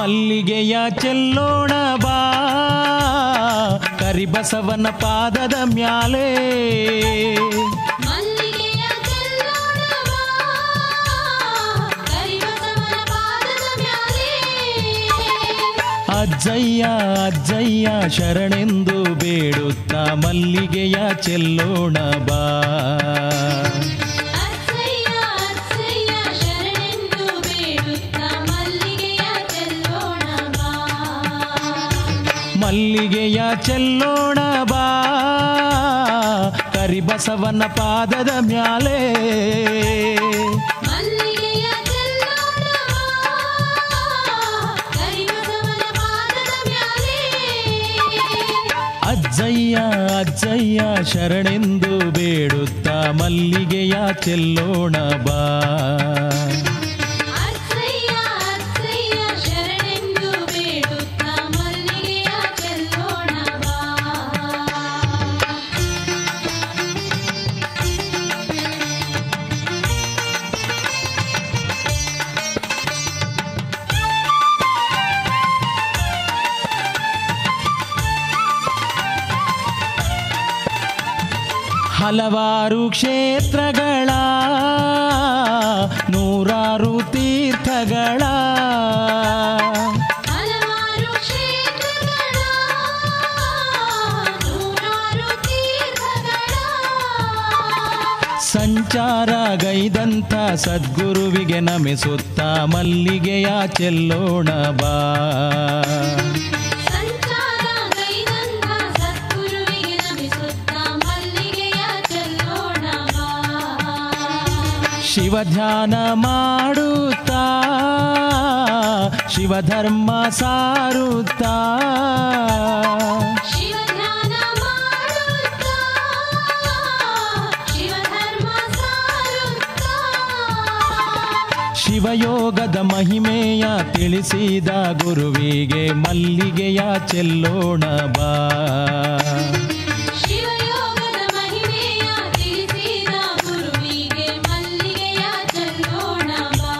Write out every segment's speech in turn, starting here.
ಮಲ್ಲಿಗೆಯ ಚೆಲ್ಲೋಣ ಬಾ ಕರಿಬಸವನ ಪಾದದ ಮ್ಯಾಲೆ ಮಲ್ಲಿಗೆಯ ಚೆಲ್ಲೋಣ ಬಾ, ಕರಿಬಸವನ ಪಾದದ ಮ್ಯಾಲೆ. ಅಜ್ಜಯ್ಯ ಅಜ್ಜಯ್ಯ ಶರಣೆಂದು ಬೇಡುತ್ತ ಮಲ್ಲಿಗೆಯ ಚೆಲ್ಲೋಣ ಬಾ ಅಚ್ಚಯ್ಯ ಅಚ್ಚಯ್ಯ ಶರಣೆಂದು ಬೇಡುತ್ತ ಮಲ್ಲಿಗೆಯ ಚೆಲ್ಲೋಣ ಬಾ. ಮಲ್ಲಿಗೆಯ ಚೆಲ್ಲೋಣ ಬಾ ಕರಿಬಸವನ ಪಾದದ ಮ್ಯಾಲೆ ಮಲ್ಲಿಗೆಯ ಚೆಲ್ಲೋಣ ಬಾ, ಕರಿಬಸವನ ಪಾದದ ಮ್ಯಾಲೆ. ಅಜ್ಜಯ್ಯ ಅಜ್ಜಯ್ಯ ಶರಣೆಂದು ಬೇಡುತ್ತ ಮಲ್ಲಿಗೆಯ ಚೆಲ್ಲೋಣ ಬಾ ಅಚ್ಚಯ್ಯ ಅಚ್ಚಯ್ಯ ಶರಣೆಂದು ಬೇಡುತ್ತ ಮಲ್ಲಿಗೆಯ ಚೆಲ್ಲೋಣ ಬಾ. ಹಲವಾರು ಕ್ಷೇತ್ರಗಳ ನೂರಾರು ತೀರ್ಥಗಳ ಹಲವಾರು ಕ್ಷೇತ್ರಗಳ ನೂರಾರು ತೀರ್ಥಗಳ ಸಂಚಾರ ಗೈದಂಥ ಸದ್ಗುರುವಿಗೆ ನಮಿಸುತ್ತ ಮಲ್ಲಿಗೆಯ ಚೆಲ್ಲೋಣ ಬಾ ಸಂಚಾರ ಗೈದಂತ ಸದ್ಗುರುವಿಗೆ ನಮಿಸುತ್ತ ಮಲ್ಲಿಗೆಯ ಚೆಲ್ಲೋಣ ಬಾ. ಶಿವಧ್ಯಾನ ಮಾಡುತ್ತಾ ಶಿವಧರ್ಮ ಸಾರುತ್ತಾ ಶಿವಧ್ಯಾನ ಮಾಡುತ್ತಾ, ಶಿವಧರ್ಮ ಸಾರುತ್ತಾ. ಶಿವಯೋಗದ ಮಹಿಮೆಯ ತಿಳಿಸಿದ ಗುರುವಿಗೆ ಮಲ್ಲಿಗೆಯ ಚೆಲ್ಲೋಣ ಬಾ ಶಿವಯೋಗದ ಮಹಿಮೆಯ ತಿಳಿಸಿದ ಗುರುವಿಗೆ ಮಲ್ಲಿಗೆಯ ಚೆಲ್ಲೋಣ ಬಾ.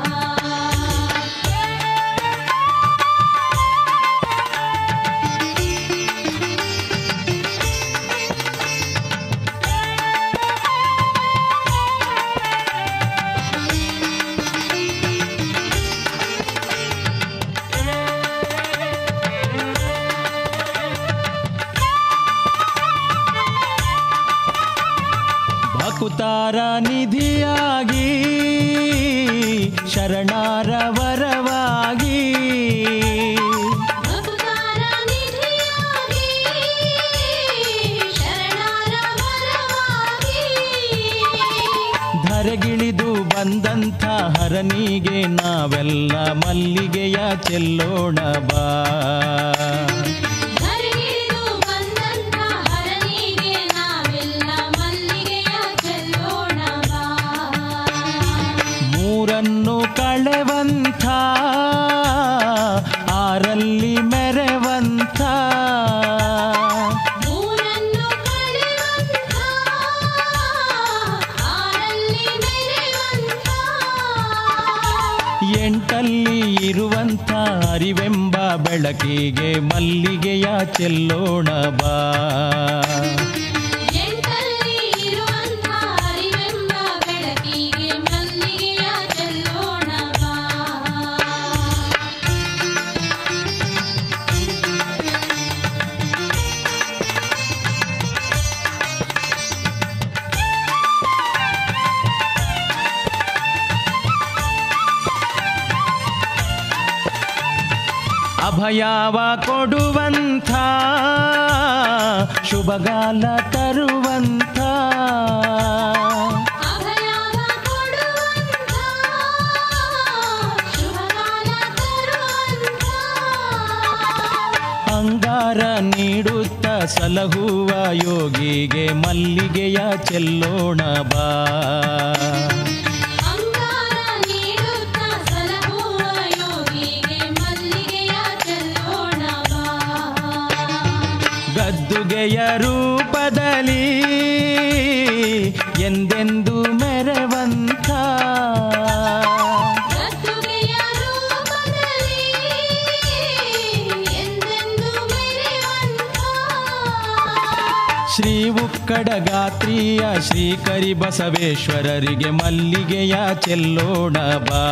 ಭಕುತಾರ ನಿಧಿಯಾಗಿ ಶರಣಾರ ವರವಾಗಿ ಭಕ್ತಾರ ನಿಧಿಯಾಗಿ, ಶರಣರ ವರವಾಗಿ. ಧರೆಗಿಳಿದು ಬಂದಂಥ ಹರನಿಗೆ ನಾವೆಲ್ಲ ಮಲ್ಲಿಗೆಯ ಚೆಲ್ಲೋಣ ಬಾ ಧರೆಗಿಳಿದು ಬಂದಂತ ಹರನಿಗೆ ನಾವೆಲ್ಲ ಮಲ್ಲಿಗೆಯ ಚೆಲ್ಲೋಣ ಬಾ. ಮೂರನ್ನು ಕಳೆವಂಥ ಆರಲ್ಲಿ ಮೆರೆವಂಥ ಮೂರನ್ನು ಕಳೆವಂತ, ಆರಲ್ಲಿ ಮೆರೆವಂತ. ಎಂಟಲ್ಲಿ ಇರುವಂಥ ಅರಿವೆಂಬ ಬೆಳಕಿಗೆ ಮಲ್ಲಿಗೆಯ ಚೆಲ್ಲೋಣ ಬಾ ಎಂಟಲ್ಲಿ ಇರುವಂತ ಅರಿವೆಂಬ ಬೆಳಕಿಗೆ ಮಲ್ಲಿಗೆಯ ಚೆಲ್ಲೋಣ ಬಾ. ಅಭಯವ ಕೊಡುವಂಥ ಶುಭಗಾಲ ತರುವಂಥ ಅಭಯವ ಕೊಡುವಂತ, ಶುಭಕಾಲ ತರುವಂತ. ಅಂಗಾರ ನೀಡುತ್ತ ಸಲಹುವ ಯೋಗಿಗೆ ಮಲ್ಲಿಗೆಯ ಚೆಲ್ಲೋಣ ಬಾ ಅಂಗಾರ ನೀಡುತ್ತ ಸಲಹುವ ಯೋಗಿಗೆ ಮಲ್ಲಿಗೆಯ ಚೆಲ್ಲೋಣ ಬಾ. ಗದ್ದುಗೆಯ ರೂಪದಲ್ಲಿ ಎಂದೆಂದು ಮೆರವಂಥ ಗದ್ದುಗೆಯ ರೂಪದಲ್ಲಿ ಶ್ರೀ ಉಕ್ಕಡಗಾತ್ರಿಯ ಶ್ರೀಕರಿ ಬಸವೇಶ್ವರರಿಗೆ ಮಲ್ಲಿಗೆಯ ಚೆಲ್ಲೋಣ ಬಾ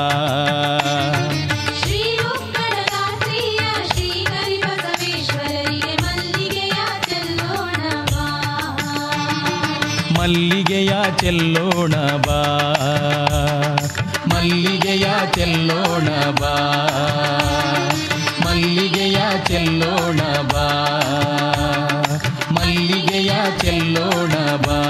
ಶ್ರೀ ಉಕ್ಕಡಗಾತ್ರಿಯ ಶ್ರೀ ಕರಿಬಸವೇಶ್ವರರಿಗೆ ಮಲ್ಲಿಗೆಯ ಚೆಲ್ಲೋಣ ಬಾ. ಮಲ್ಲಿಗೆಯ ಚೆಲ್ಲೋಣ ಬಾ ಮಲ್ಲಿಗೆಯ ಚೆಲ್ಲೋಣ ಬಾ ಮಲ್ಲಿಗೆಯ ಚೆಲ್ಲೋಣ ಬಾ ಮಲ್ಲಿಗೆಯ ಚೆಲ್ಲೋಣ ಬಾ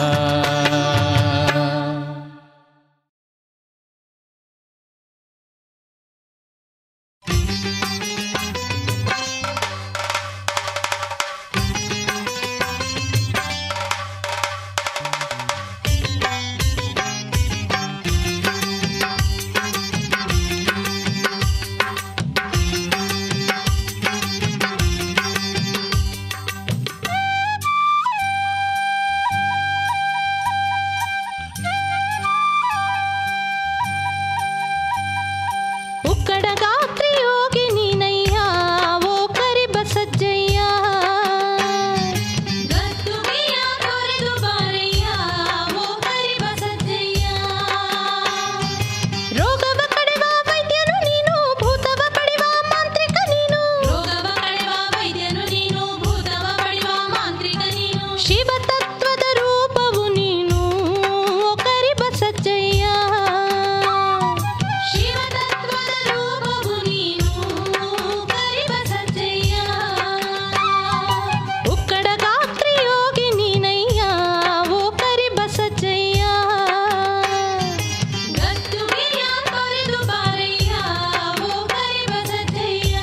ಉಕ್ಕಡ ಗಾತ್ರಿ ಯೋಗಿ ನೀನಯ್ಯ ಓ ಕರಿಬಸಜ್ಜಯ್ಯ ಗದ್ದುಗೆಯ ತೊರೆದು ಬಾರಯ್ಯ ಓ ಕರಿಬಸಜ್ಜಯ್ಯ ರೋಗವ ಕಡೆವ ವೈದ್ಯನು ನೀನು ಭೂತವ ಕಡೆವ ಮಾಂತ್ರಿಕ ನೀನು ರೋಗವ ಕಡೆವ ವೈದ್ಯನು ನೀನು ಭೂತವ ಕಡೆವ ಮಾಂತ್ರಿಕ ನೀನು ಶಿವ ತತ್ವದ ರೂಪವು ನೀನು ಓ ಕರಿಬಸಜ್ಜಯ್ಯ ಶಿವ ತತ್ವದ ರೂಪವು ನೀನು ಕರಿಬಸಜ್ಜಯ್ಯ ಉಕ್ಕಡ ಗಾತ್ರಿ ಯೋಗಿ ನೀನಯ್ಯ ಓ ಕರಿಬಸಜ್ಜಯ್ಯ ಗದ್ದುಗೆಯ ತೊರೆದು ಬಾರಯ್ಯ ಓ ಕರಿಬಸಜ್ಜಯ್ಯ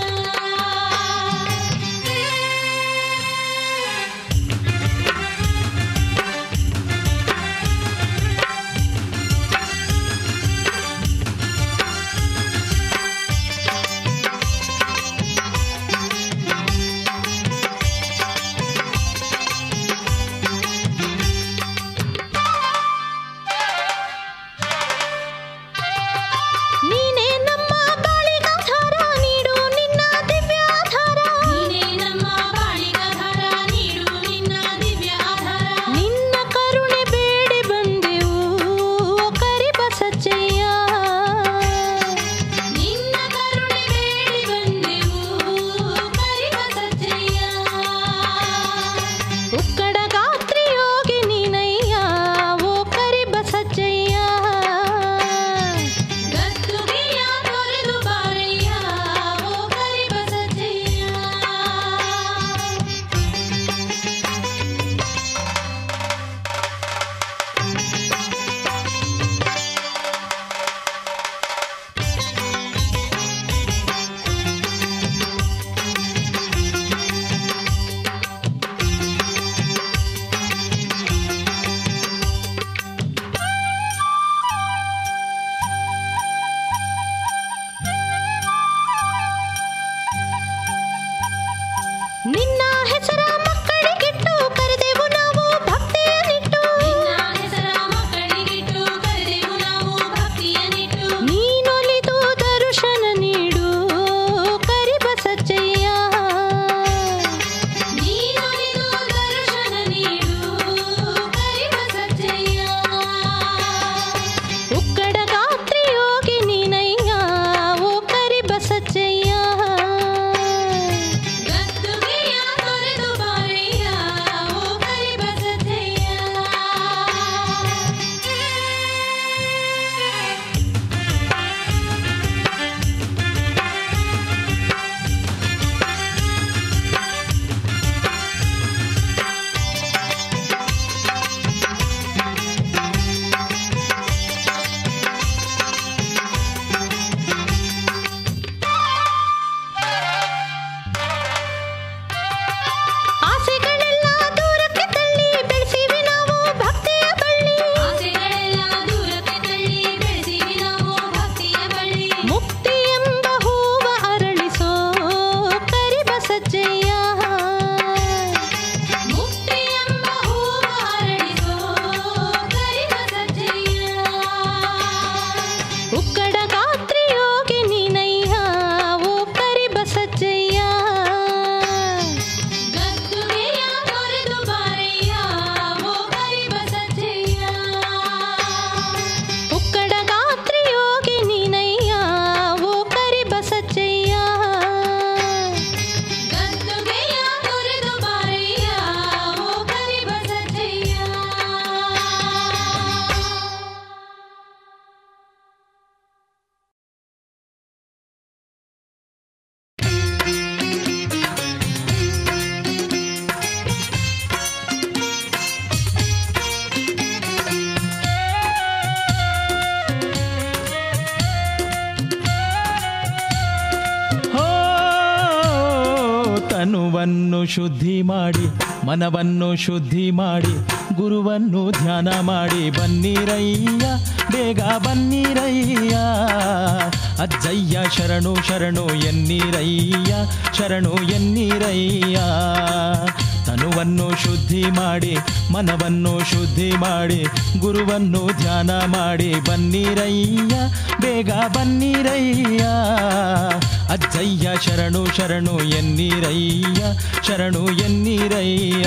ತನುವನ್ನು ಶುದ್ಧಿ ಮಾಡಿ ಮನವನ್ನು ಶುದ್ಧಿ ಮಾಡಿ ಗುರುವನ್ನು ಧ್ಯಾನ ಮಾಡಿ ಬನ್ನಿರಯ್ಯ ಬೇಗ ಬನ್ನಿರಯ್ಯ ಅಜ್ಜಯ್ಯ ಶರಣು ಶರಣು ಎನ್ನಿರಯ್ಯ ಶರಣು ಎನ್ನಿರಯ್ಯ ತನುವನ್ನು ಶುದ್ಧಿ ಮಾಡಿ ಮನವನ್ನು ಶುದ್ಧಿ ಮಾಡಿ ಗುರುವನ್ನು ಧ್ಯಾನ ಮಾಡಿ ಬನ್ನಿರಯ್ಯ ಬೇಗ ಬನ್ನಿರಯ್ಯ ಅಜ್ಜಯ್ಯ ಶರಣು ಶರಣು ಎನ್ನಿರಯ್ಯ ಶರಣು ಎನ್ನಿರಯ್ಯ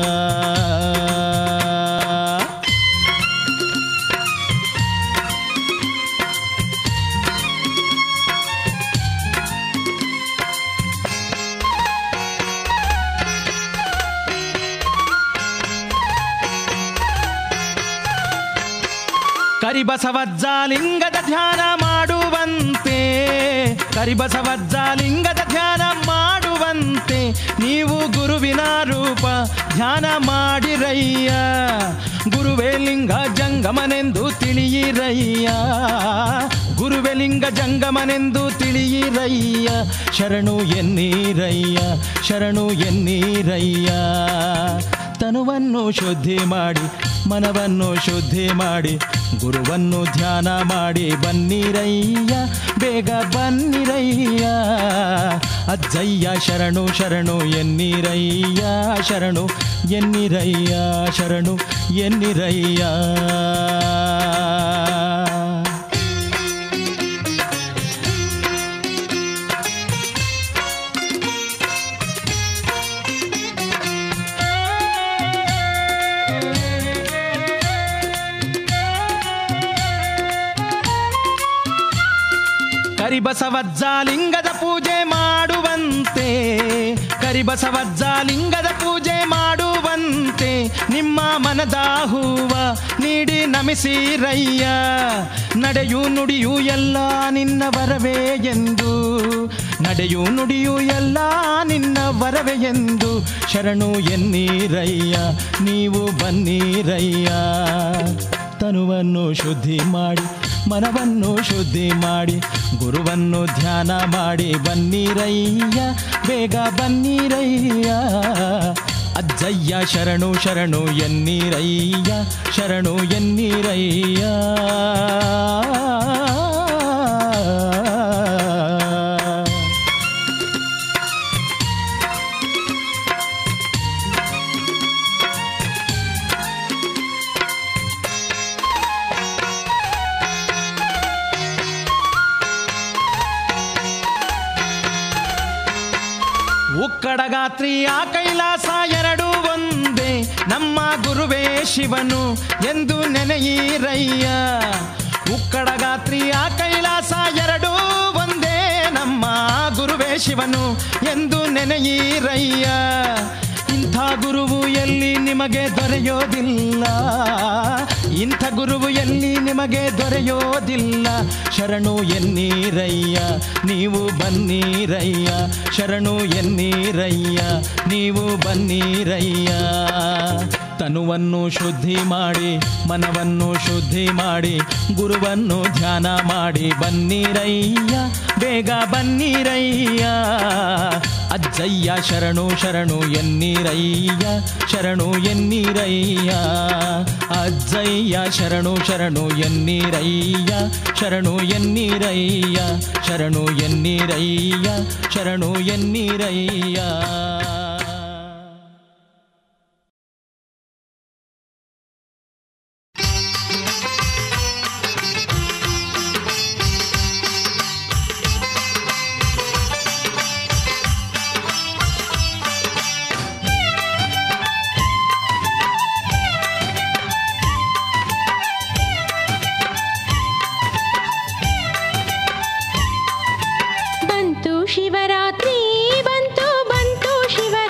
ಕರಿಬಸವಜ್ಜಾಲಿಂಗದ ಧ್ಯಾನ ಮಾಡುವಂತೆ ಕರಿಬಸವಜ್ಜಾಲಿಂಗದ ಧ್ಯಾನ ಮಾಡುವಂತೆ ನೀವು ಗುರುವಿನ ರೂಪ ಧ್ಯಾನ ಮಾಡಿರಯ್ಯ ಗುರುವೇ ಲಿಂಗ ಜಂಗಮನೆಂದು ತಿಳಿಯಿರಯ್ಯ ಗುರುವೇ ಲಿಂಗ ಜಂಗಮನೆಂದು ತಿಳಿಯಿರಯ್ಯ ಶರಣು ಎನ್ನೀರಯ್ಯ ಶರಣು ಎನ್ನೀರಯ್ಯ ತನುವನ್ನು ಶುದ್ಧಿ ಮಾಡಿ ಮನವನ್ನು ಶುದ್ಧಿ ಮಾಡಿ ಗುರುವನ್ನು ಧ್ಯಾನ ಮಾಡಿ ಬನ್ನಿರಯ್ಯ ಬೇಗ ಬನ್ನಿರಯ್ಯ ಅಜ್ಜಯ್ಯ ಶರಣು ಶರಣು ಎನ್ನಿರಯ್ಯ ಶರಣು ಎನ್ನಿರಯ್ಯ ಶರಣು ಎನ್ನಿರಯ್ಯ ಕರಿಬಸವಜ್ಜ ಲಿಂಗದ ಪೂಜೆ ಮಾಡುವಂತೆ ಕರಿಬಸವಜ್ಜ ಲಿಂಗದ ಪೂಜೆ ಮಾಡುವಂತೆ ನಿಮ್ಮ ಮನದ ಹೂವ ನೀಡಿ ನಮಿಸಿರಯ್ಯ ನಡೆಯು ನುಡಿಯು ಎಲ್ಲ ನಿನ್ನ ವರವೇ ಎಂದು ನಡೆಯು ನುಡಿಯು ಎಲ್ಲ ನಿನ್ನ ವರವೇ ಎಂದು ಶರಣು ಎನ್ನೀರಯ್ಯ ನೀವು ಬನ್ನೀರಯ್ಯ ತನುವನ್ನು ಶುದ್ಧಿ ಮಾಡಿ ಮನವನ್ನು ಶುದ್ಧಿ ಮಾಡಿ ಗುರುವನ್ನು ಧ್ಯಾನ ಮಾಡಿ ಬನ್ನಿರಯ್ಯ ಬೇಗ ಬನ್ನಿರಯ್ಯ ಅಜ್ಜಯ್ಯ ಶರಣು ಶರಣು ಎನ್ನಿರಯ್ಯ ಶರಣು ಎನ್ನಿರಯ್ಯ ಉಕ್ಕಡಗಾತ್ರಿ ಆ ಕೈಲಾಸ ಎರಡು ಒಂದೇ ನಮ್ಮ ಗುರುವೇ ಶಿವನು ಎಂದು ನೆನೆಯಿರಯ್ಯ ಉಕ್ಕಡಗಾತ್ರಿ ಆ ಕೈಲಾಸ ಎರಡು ಒಂದೇ ನಮ್ಮ ಗುರುವೇ ಶಿವನು ಎಂದು ನೆನೆಯಿರಯ್ಯ ಇಂಥ ಗುರುವು ಎಲ್ಲಿ ನಿಮಗೆ ದೊರೆಯೋದಿಲ್ಲ ಇಂಥ ಗುರುವು ಎಲ್ಲಿ ನಿಮಗೆ ದೊರೆಯೋದಿಲ್ಲ ಶರಣು ಎನ್ನೀರಯ್ಯ ನೀವು ಬನ್ನೀರಯ್ಯ ಶರಣು ಎನ್ನೀರಯ್ಯ ನೀವು ಬನ್ನೀರಯ್ಯ ತನುವನ್ನು ಶುದ್ಧಿ ಮಾಡಿ ಮನವನ್ನು ಶುದ್ಧಿ ಮಾಡಿ ಗುರುವನ್ನು ಧ್ಯಾನ ಮಾಡಿ ಬನ್ನಿರಯ್ಯ ಬೇಗ ಬನ್ನಿರಯ್ಯ ಅಜ್ಜಯ್ಯ ಶರಣು ಶರಣು ಎನ್ನಿರಯ್ಯ ಶರಣು ಎನ್ನಿರಯ್ಯ ಅಜ್ಜಯ್ಯ ಶರಣು ಶರಣು ಎನ್ನಿರಯ್ಯ ಶರಣು ಎನ್ನಿರಯ್ಯ ಶರಣು ಎನ್ನಿರಯ್ಯ ಶರಣು ಎನ್ನಿರಯ್ಯ ಬಂತು ಶಿವರಾತ್ರಿ ಬಂತು ಬಂತು ಶಿವರಾತ್ರಿ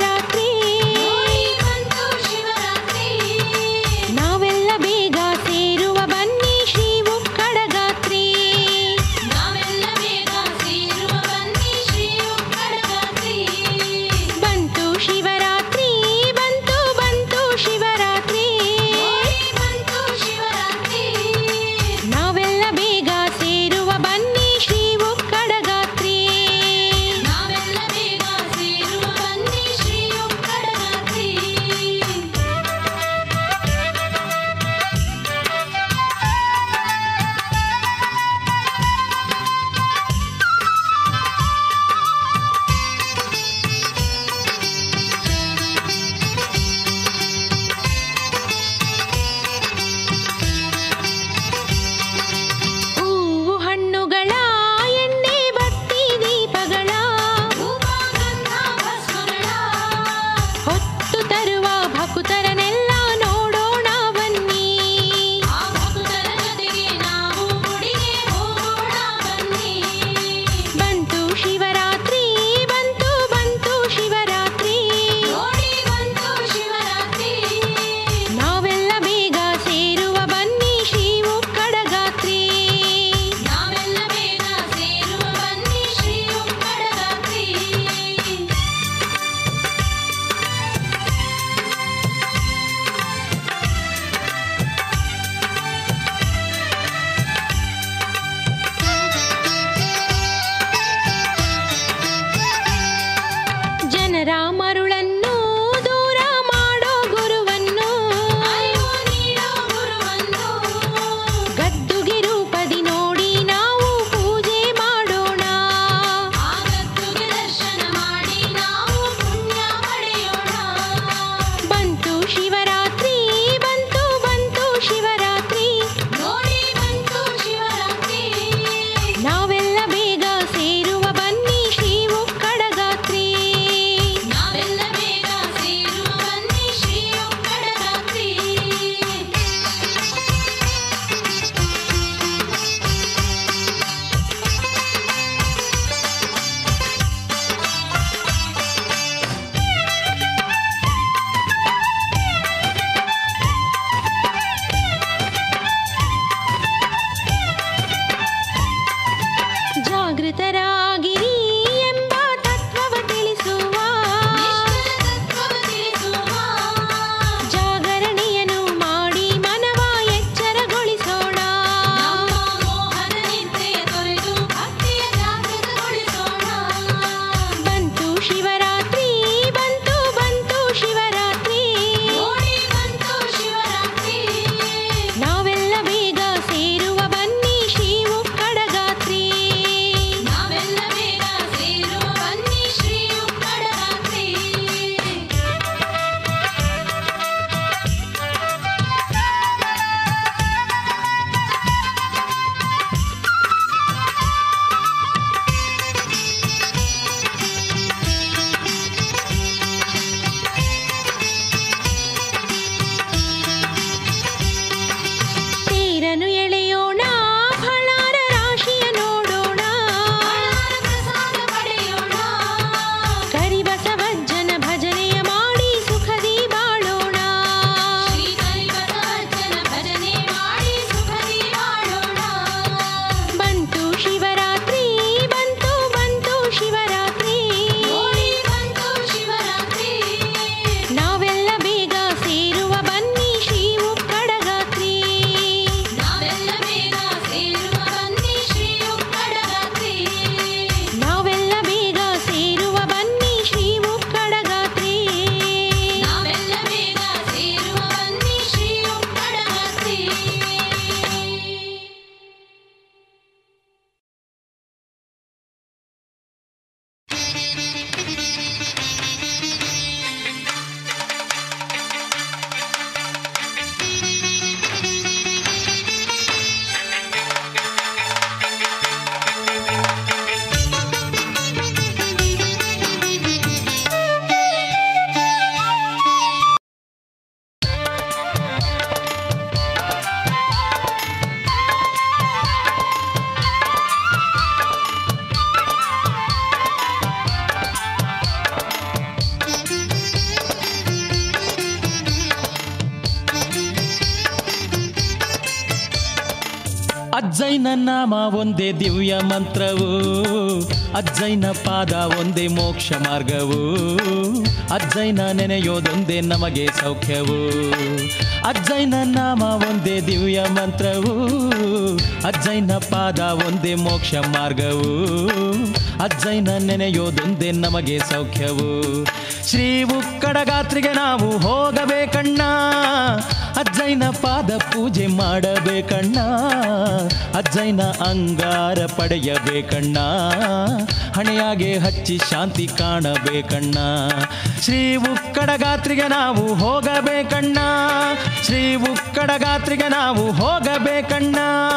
ಅಜ್ಜೈನ ನಾಮ ಒಂದೇ ದಿವ್ಯ ಮಂತ್ರವು ಅಜ್ಜೈನ ಪಾದ ಒಂದೇ ಮೋಕ್ಷ ಮಾರ್ಗವು ಅಜ್ಜೈನ ನೆನೆಯೋದೊಂದೇ ನಮಗೆ ಸೌಖ್ಯವು ಅಜ್ಜೈನ ನಾಮ ಒಂದೇ ದಿವ್ಯ ಮಂತ್ರವು ಅಜ್ಜೈನ ಪಾದ ಒಂದೇ ಮೋಕ್ಷ ಮಾರ್ಗವು ಅಜ್ಜೈನ ನೆನೆಯೋದೊಂದೇ ನಮಗೆ ಸೌಖ್ಯವು ಶ್ರೀ ಉಕ್ಕಡಗಾತ್ರಿಗೆ ನಾವು ಹೋಗಬೇಕಣ್ಣ ಅಜ್ಜೈನ ಪಾದ ಪೂಜೆ ಮಾಡಬೇಕಣ್ಣ ಅಜ್ಜೈನ ಅಂಗಾರ ಪಡೆಯಬೇಕಣ್ಣ ಹಣೆಯಾಗೆ ಹಚ್ಚಿ ಶಾಂತಿ ಕಾಣಬೇಕಣ್ಣ ಶ್ರೀ ಉಕ್ಕಡಗಾತ್ರಿಗೆ ನಾವು ಹೋಗಬೇಕಣ್ಣ ಶ್ರೀ ಉಕ್ಕಡಗಾತ್ರಿಗೆ ನಾವು ಹೋಗಬೇಕಣ್ಣ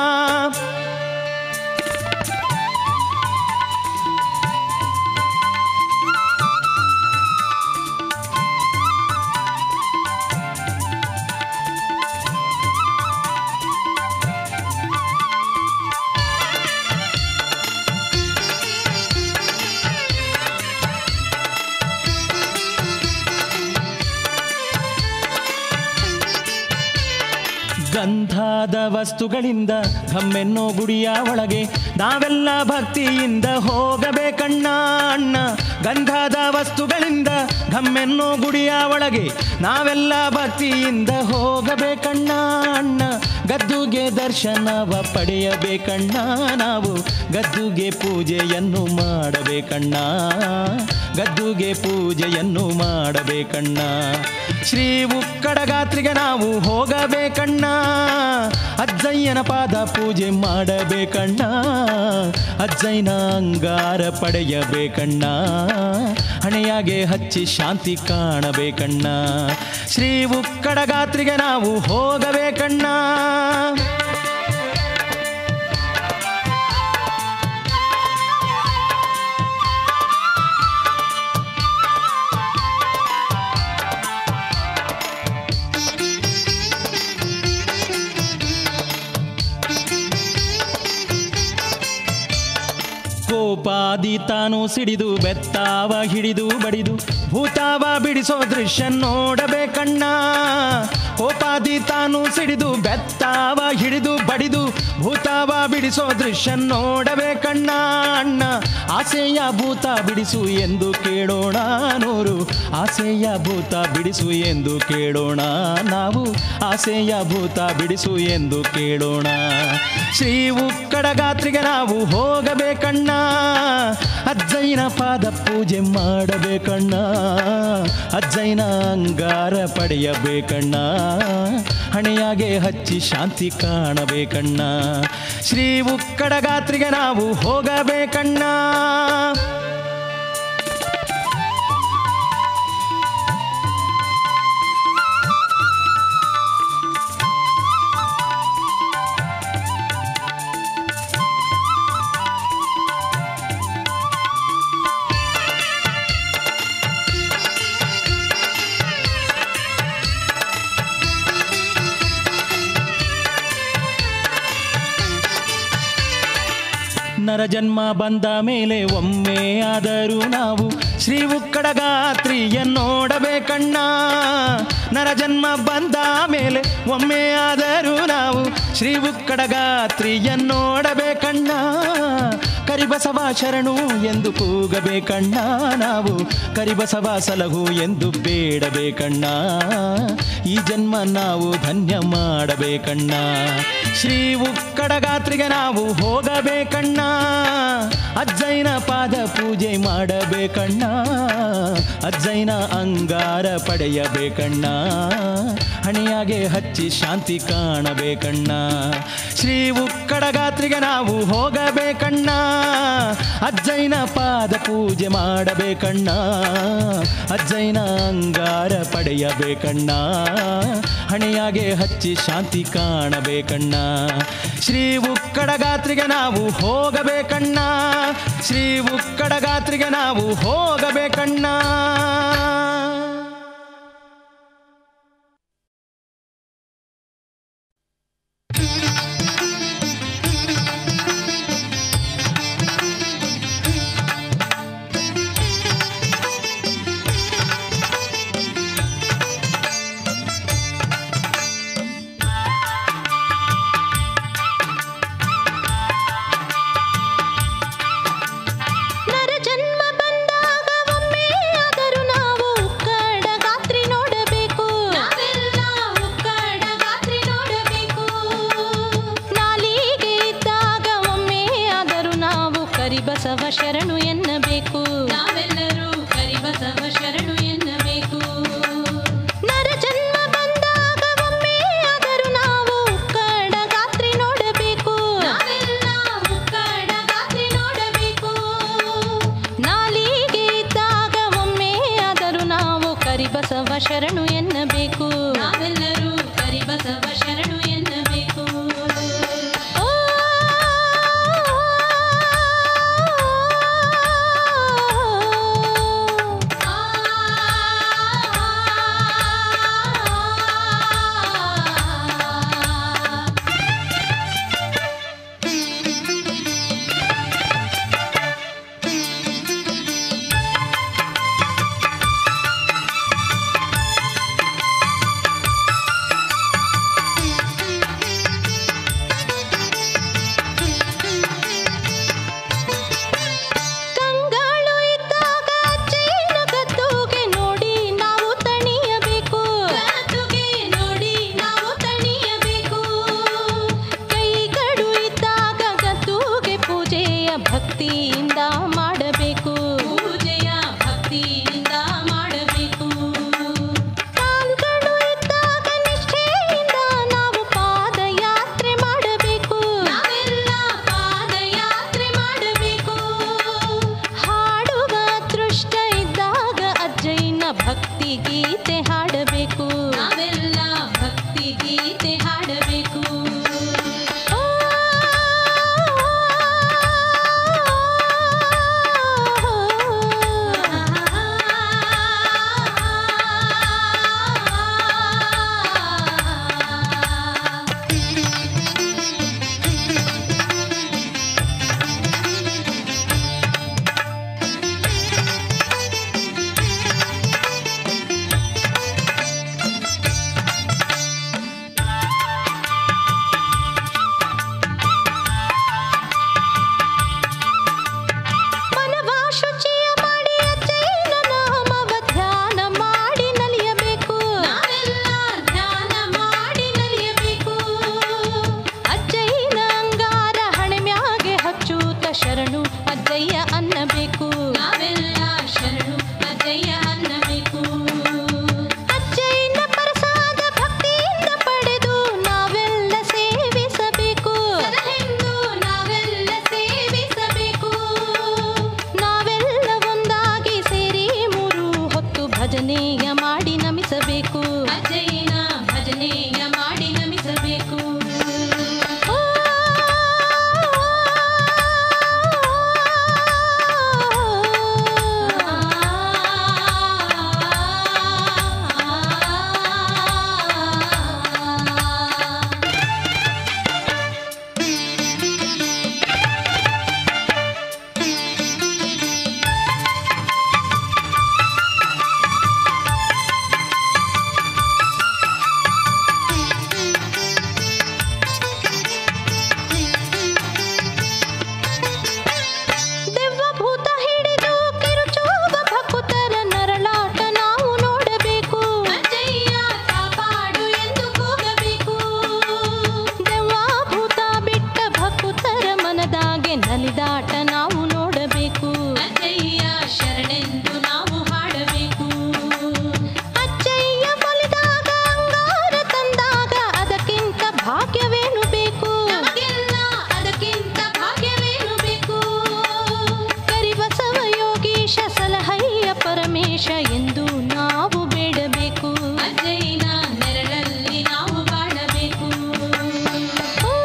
ಗಂಧಾದ ವಸ್ತುಗಳಿಂದ ಘಮ್ಮೆನ್ನೋ ಗುಡಿಯ ಒಳಗೆ ನಾವೆಲ್ಲ ಭಕ್ತಿಯಿಂದ ಹೋಗಬೇಕಣ್ಣ ಅಣ್ಣ ಗಂಧಾದ ವಸ್ತುಗಳಿಂದ ಘಮ್ಮೆನ್ನೋ ಗುಡಿಯ ಒಳಗೆ ನಾವೆಲ್ಲ ಭಕ್ತಿಯಿಂದ ಹೋಗಬೇಕಣ್ಣ ಅಣ್ಣ ಗದ್ದುಗೆ ದರ್ಶನವ ಪಡೆಯಬೇಕಣ್ಣ ನಾವು ಗದ್ದುಗೆ ಪೂಜೆಯನ್ನು ಮಾಡಬೇಕಣ್ಣ ಗದ್ದುಗೆ ಪೂಜೆಯನ್ನು ಮಾಡಬೇಕಣ್ಣ ಶ್ರೀ ಉಕ್ಕಡಗಾತ್ರಿಗೆ ನಾವು ಹೋಗಬೇಕಣ್ಣ ಅಜ್ಜಯ್ಯನ ಪಾದ ಪೂಜೆ ಮಾಡಬೇಕಣ್ಣ ಅಜ್ಜಯ್ಯನ ಅಂಗಾರ ಪಡೆಯಬೇಕಣ್ಣ ಹಣೆಯಾಗೆ ಹಚ್ಚಿ ಶಾಂತಿ ಕಾಣಬೇಕಣ್ಣ ಶ್ರೀ ಉಕ್ಕಡಗಾತ್ರಿಗೆ ನಾವು ಹೋಗಬೇಕಣ್ಣ ಕೋಪಾದಿ ತಾನು ಸಿಡಿದು ಬೆತ್ತಾವ ಹಿಡಿದು ಬಡಿದು ಭೂತಾವ ಬಿಡಿಸೋ ದೃಶ್ಯ ನೋಡಬೇಕಣ್ಣ ಕೋಪಾದಿ ತಾನು ಸಿಡಿದು ಬೆತ್ತಾವ ಹಿಡಿದು ಬಡಿದು ಭೂತಾವ ಬಿಡಿಸೋ ದೃಶ್ಯ ನೋಡಬೇಕಣ್ಣ ಅಣ್ಣ ಆಸೆಯ ಭೂತ ಬಿಡಿಸು ಎಂದು ಕೇಳೋಣ ನೂರು ಆಸೆಯ ಭೂತ ಬಿಡಿಸು ಎಂದು ಕೇಳೋಣ ನಾವು ಆಸೆಯ ಭೂತ ಬಿಡಿಸು ಎಂದು ಕೇಳೋಣ ಶ್ರೀ ಉಕ್ಕಡಗಾತ್ರಿಗೆ ನಾವು ಹೋಗಬೇಕಣ್ಣ ಅಜ್ಜಯ್ಯನ ಪಾದ ಪೂಜೆ ಮಾಡಬೇಕಣ್ಣ ಅಜ್ಜಯ್ಯನ ಅಂಗಾರ ಪಡೆಯಬೇಕಣ್ಣ ಹಣೆಯಾಗೆ ಹಚ್ಚಿ ಶಾಂತಿ ಕಾಣಬೇಕಣ್ಣ ಶ್ರೀ ಉಕ್ಕಡಗಾತ್ರಿಗೆ ನಾವು ಹೋಗಬೇಕಣ್ಣ ನರಜನ್ಮ ಬಂದ ಮೇಲೆ ಒಮ್ಮೆ ಆದರೂ ನಾವು ಶ್ರೀ ಉಕ್ಕಡಗಾತ್ರಿಯ ನೋಡಬೇಕಣ್ಣ ನರಜನ್ಮ ಬಂದ ಮೇಲೆ ಒಮ್ಮೆ ಆದರೂ ನಾವು ಶ್ರೀ ಉಕ್ಕಡಗಾತ್ರಿಯ ನೋಡಬೇಕಣ್ಣ ಕರಿಬಸವ ಶರಣು ಎಂದು ಕೂಗಬೇಕಣ್ಣ ನಾವು ಕರಿಬಸವ ಸಲಹು ಎಂದು ಬೇಡಬೇಕಣ್ಣ ಈ ಜನ್ಮ ನಾವು ಧನ್ಯ ಮಾಡಬೇಕಣ್ಣ ಶ್ರೀ ಉಕ್ಕಡಗಾತ್ರಿಗೆ ನಾವು ಹೋಗಬೇಕಣ್ಣ ಅಜ್ಜೈನ ಪಾದ ಪೂಜೆ ಮಾಡಬೇಕಣ್ಣ ಅಜ್ಜೈನ ಅಂಗಾರ ಪಡೆಯಬೇಕಣ್ಣ ಹಣೆಯಾಗೆ ಹಚ್ಚಿ ಶಾಂತಿ ಕಾಣಬೇಕಣ್ಣ ಶ್ರೀ ಉಕ್ಕಡಗಾತ್ರಿಗೆ ನಾವು ಹೋಗಬೇಕಣ್ಣ ಅಜ್ಜೈನ ಪಾದ ಪೂಜೆ ಮಾಡಬೇಕಣ್ಣ ಅಜ್ಜೈನ ಅಂಗಾರ ಪಡೆಯಬೇಕಣ್ಣ ಹಣೆಯಾಗೆ ಹಚ್ಚಿ ಶಾಂತಿ ಕಾಣಬೇಕಣ್ಣ ಶ್ರೀ ಉಕ್ಕಡಗಾತ್ರಿಗೆ ನಾವು ಹೋಗಬೇಕಣ್ಣ ಶ್ರೀ ಉಕ್ಕಡಗಾತ್ರಿಗೆ ನಾವು ಹೋಗಬೇಕಣ್ಣ ಕರಿಬಸವ ಶರಣು ಎನ್ನಬೇಕು ನಾವೆಲ್ಲರೂ ಕರಿಬಸವ ಶರಣು ಎನ್ನಬೇಕು ನರ ಜನ್ಮ ಬಂದಾಗ ಒಮ್ಮೆ ಆದರೂ ನಾವು ಕಡಗಾತ್ರಿ ನೋಡಬೇಕು ನಾವೆಲ್ಲ ಮುಕ್ಕಡ ಗಾತ್ರಿ ನೋಡಬೇಕು ನಾಲಿಗೆ ಇದ್ದಾಗ ಒಮ್ಮೆ ಆದರೂ ನಾವು ಕರಿಬಸವ ಶರಣು ಎನ್ನಬೇಕು ನಾವೆಲ್ಲರೂ ಕರಿಬಸವ ಶರಣು ಎನ್ನಬೇಕು ಓ ಕಂಗಾಳು ಇದ್ದಾಗ ಅಜ್ಜಿನ ಗದ್ದುಗೆ ನೋಡಿ ನಾವು ತಣಿಯಬೇಕು ಗದ್ದುಗೆ ನೋಡಿ ನಾವು ತಣಿಯಬೇಕು ಕೈಗಳು ಇದ್ದಾಗ ಗದ್ದುಗೆ ಪೂಜೆಯ ಭಕ್ತಿಯಿಂದ ಮಾಡಬೇಕು ಪೂಜೆಯ ಭಕ್ತಿಯಿಂದ ಮಾಡಬೇಕು ಕಾಲ್ಗಳು ಇದ್ದಾಗ ನಿಷ್ಠೆಯಿಂದ ನಾವು ಪಾದಯಾತ್ರೆ ಮಾಡಬೇಕು ನಾವೆಲ್ಲ ಪಾದಯಾತ್ರೆ ಮಾಡಬೇಕು ಹಾಡುವ ದೃಷ್ಟ ಇದ್ದಾಗ ಅಜ್ಜಯ್ಯನ ಭಕ್ತಿ ಗೀತೆ ಹಾಡಬೇಕು ನಾವೆಲ್ಲ ಭಕ್ತಿ ಗೀತೆ ಹಾಡಬೇಕು ಓ ಮನವ ಶುಚಿಯ ಮಾಡಿ ಅಜ್ಜಯ್ಯನ ನಾಮವ ಧ್ಯಾನ ಮಾಡಿ ನಲಿಯಬೇಕು ನಾವೆಲ್ಲ ಧ್ಯಾನ ಮಾಡಿ ನಲಿಯಬೇಕು ಅಜ್ಜಯ್ಯನ ಅಂಗಾರ ಹಣೆಮ್ಯಾಗೆ ಹಚ್ಚೂತ ಶರಣು ಅಜ್ಜಯ್ಯ ಅನ್ನಬೇಕು ನಾವೆಲ್ಲ ಶರಣು ಅಜಯ್ಯ ಅನ್ನಬೇಕು ಅಜ್ಜಯ್ಯನ ಪ್ರಸಾದ ಭಕ್ತಿಯಿಂದ ಪಡೆದು ನಾವೆಲ್ಲ ಸೇವಿಸಬೇಕು ಸಲಹೆಂದು ನಾವೆಲ್ಲ ಸೇವಿಸಬೇಕು ನಾವೆಲ್ಲ ಒಂದಾಗಿ ಸೇರಿ ಮೂರು ಹೊತ್ತು ಭಜನೆಯ ಮಾಡಿ ನಮಿಸಬೇಕು ಅಜಯ್ಯನ ಭಜನೆಯ ಮಾಡಿ ನಮಿಸಬೇಕು ಓ ದೆವ್ವ ಭೂತ ಹಿಡಿದು ಕಿರುಚುವ ಭಕುತರ ನರಳಾಟ ನಾವು ನೋಡಬೇಕು ಅಜಯ್ಯ ಕಾಪಾಡು ಎಂದು ಕೂಗಬೇಕು ದೆವ್ವ ಭೂತ ಬಿಟ್ಟ ಭಕುತರ ಮನದಾಗೆ ನಲಿದಾಟ ನಾವು ನೋಡಬೇಕು ಅಜಯ್ಯ ಶರಣೆಂದು ನಾವು ಹಾಡಬೇಕು ಅಜ್ಜಯ್ಯ ಒಲಿದಾಗ ಅಂಗಾರ ತಂದಾಗ ಅದಕ್ಕಿಂತ ಭಾಗ್ಯವೇನು ಬೇಕು ನಮಗೆಲ್ಲ ಅದಕ್ಕಿಂತ ಭಾಗ್ಯವೇನು ಬೇಕು ಕರಿಬಸವ ಯೋಗೀಶ ಸಲಹಯ್ಯ ಪರಮೇಶ ಎಂದು ನಾವು ಬೇಡಬೇಕು ಅಜಯ್ಯನ ನೆರಳಲ್ಲಿ ನಾವು ಬಾಳಬೇಕು ಓ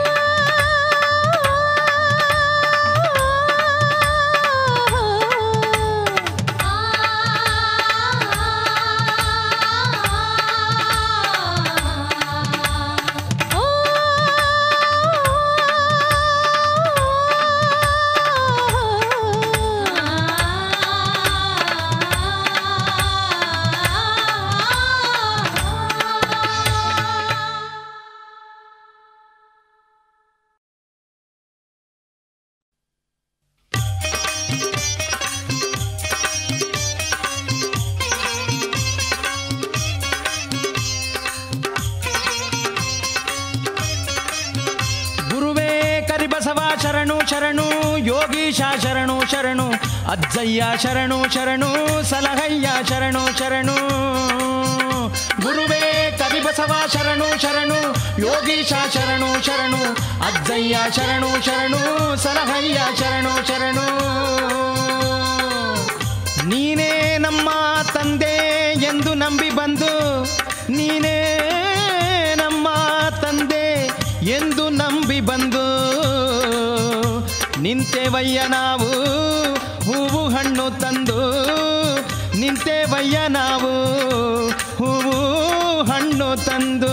ಗುರುವೇ ಕರಿಬಸವ ಶರಣು ಶರಣು ಯೋಗೀಶ ಶರಣು ಶರಣು ಅಜ್ಜಯ್ಯ ಶರಣು ಶರಣು ಸಲಹಯ್ಯ ಶರಣು ಶರಣು ಗುರುವೇ ಕರಿಬಸವ ಶರಣು ಶರಣು ಯೋಗೀಶ ಶರಣು ಶರಣು ಅಜ್ಜಯ್ಯ ಶರಣು ಶರಣು ಸಲಹಯ್ಯ ಶರಣು ಶರಣು ನೀನೇ ನಮ್ಮ ತಂದೆ ಎಂದು ನಂಬಿ ಬಂದು ನೀನೇ ನಮ್ಮ ತಂದೆ ಎಂದು ನಂಬಿ ಬಂದು ನಿಂತೇವಯ್ಯ ನಾವು ಹೂವು ಹಣ್ಣು ತಂದು ನಿಂತೇವಯ್ಯ ನಾವು ಹೂವು ಹಣ್ಣು ತಂದು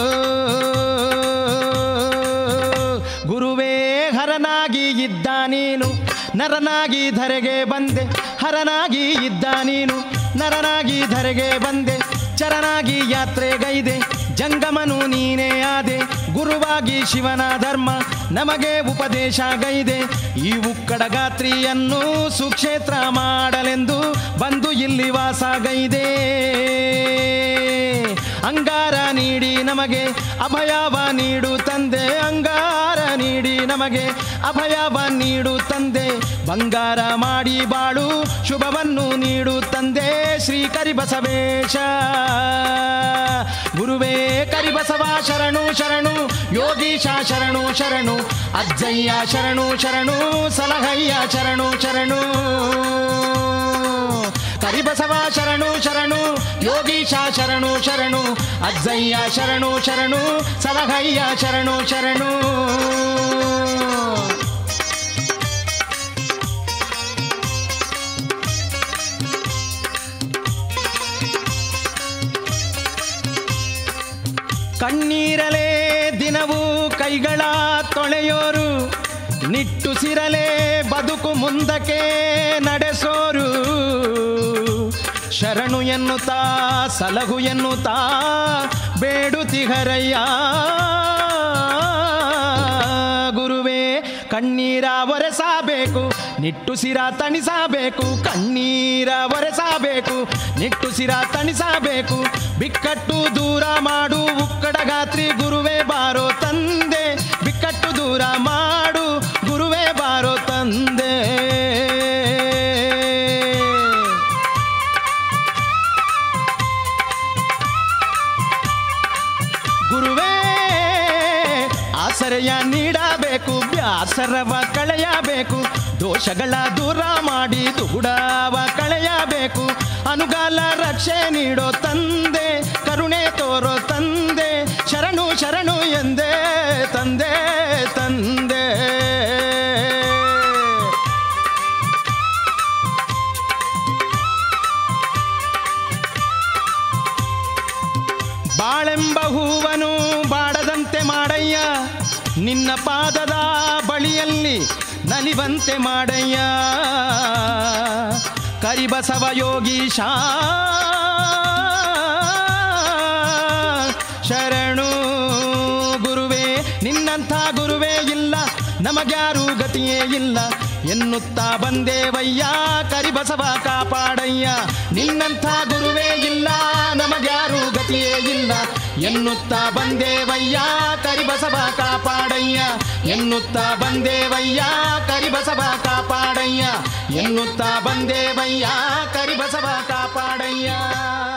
ಗುರುವೇ ಹರನಾಗಿ ಇದ್ದ ನೀನು ನರನಾಗಿ ಧರೆಗೆ ಬಂದೆ ಹರನಾಗಿ ಇದ್ದ ನೀನು ನರನಾಗಿ ಧರೆಗೆ ಬಂದೆ ಚರನಾಗಿ ಯಾತ್ರೆಗೈದೆ ಜಂಗಮನು ನೀನೇ ಆದೆ ಗುರುವಾಗಿ ಶಿವನ ಧರ್ಮ ನಮಗೆ ಉಪದೇಶ ಗೈದೆ ಈ ಉಕ್ಕಡ ಗಾತ್ರಿಯನ್ನು ಸುಕ್ಷೇತ್ರ ಮಾಡಲೆಂದು ಬಂದು ಇಲ್ಲಿ ವಾಸ ಗೈದೆ ಅಂಗಾರ ನೀಡಿ ನಮಗೆ ಅಭಯವ ನೀಡು ತಂದೆ ಅಂಗಾರ ನೀಡಿ ನಮಗೆ ಅಭಯವ ನೀಡು ತಂದೆ ಬಂಗಾರ ಮಾಡಿ ಬಾಳು ಶುಭವನ್ನು ನೀಡು ತಂದೆ ಶ್ರೀ ಕರಿಬಸವೇಶ ಗುರುವೇ ಕರಿಬಸವ ಶರಣು ಶರಣು ಯೋಗೀಶ ಶರಣು ಶರಣು ಅಜ್ಜಯ್ಯ ಶರಣು ಶರಣು ಸಲಹಯ್ಯ ಶರಣು ಶರಣು ಕರಿಬಸವ ಶರಣು ಶರಣು ಯೋಗೀಶ ಶರಣು ಶರಣು ಅಜ್ಜಯ್ಯ ಶರಣು ಶರಣು ಸಲಹಯ್ಯ ಶರಣು ಶರಣು ಕಣ್ಣೀರಲೇ ದಿನವೂ ಕೈಗಳ ತೊಳೆಯೋರು ನಿಟ್ಟುಸಿರಲೇ ಬದುಕು ಮುಂದಕ್ಕೆ ನಡೆಸೋರು ಶರಣು ಎನ್ನುತ್ತಾ ಸಲಹು ಎನ್ನುತ್ತಾ ಬೇಡುತಿಹರಯ್ಯ ಗುರುವೇ ಕಣ್ಣೀರ ಒರೆಸಬೇಕು ನಿಟ್ಟುಸಿರ ತಣಿಸಬೇಕು ಕಣ್ಣೀರ ಒರೆಸಬೇಕು ನಿಟ್ಟುಸಿರ ತಣಿಸಬೇಕು ಬಿಕ್ಕಟ್ಟು ದೂರ ಮಾಡು ಉಕ್ಕಡಗಾತ್ರಿ ಗುರುವೇ ಬಾರೋ ತಂದೆ ಬಿಕ್ಕಟ್ಟು ದೂರ ಮಾಡು ಗುರುವೇ ಬಾರೋ ತಂದೆ ಗುರುವೇ ಆಸರೆಯ ನೀಡಬೇಕು ಬ್ಯಾಸರವ ಕಳೆಯಬೇಕು ದೋಷಗಳ ದೂರ ಮಾಡಿ ದುಗುಡವ ಕಳೆಯಬೇಕು ಅನುಗಾಲ ರಕ್ಷೆ ನೀಡೋ ತಂದೆ ಕರುಣೆ ತೋರೋ ತಂದೆ ಶರಣು ಶರಣು ಎಂದೇ ತಂದೆ ತಂದೆ ಬಾಳೆಂಬ ಹೂವನು ಬಾಡದಂತೆ ಮಾಡಯ್ಯ ನಿನ್ನ ಪಾದದ ಬಳಿಯಲ್ಲಿ ನಲಿವಂತೆ ಮಾಡಯ್ಯ ಕರಿಬಸವ ಯೋಗೀಶ ಶರಣು ಗುರುವೇ ನಿನ್ನಂಥ ಗುರುವೇ ಇಲ್ಲ ನಮಗ್ಯಾರು ಗತಿಯೇ ಇಲ್ಲ ಎನ್ನುತ್ತಾ ಬಂದೇವಯ್ಯ ಕರಿಬಸವ ಕಾಪಾಡಯ್ಯ ನಿನ್ನಂಥ ಗುರುವೇ ಇಲ್ಲ ನಮಗ್ಯಾರು ಗತಿಯೇ ಇಲ್ಲ ಎನ್ನುತ್ತಾ ಬಂದೇವಯ್ಯ ಕರಿಬಸವ ಕಾಪಾಡಯ್ಯ ಎನ್ನುತ್ತಾ ಬಂದೇವಯ್ಯ ಕರಿಬಸವ ಕಾಪಾಡಯ್ಯ ಎನ್ನುತ್ತಾ ಬಂದೇವಯ್ಯ ಕರಿಬಸವ ಕಾಪಾಡಯ್ಯ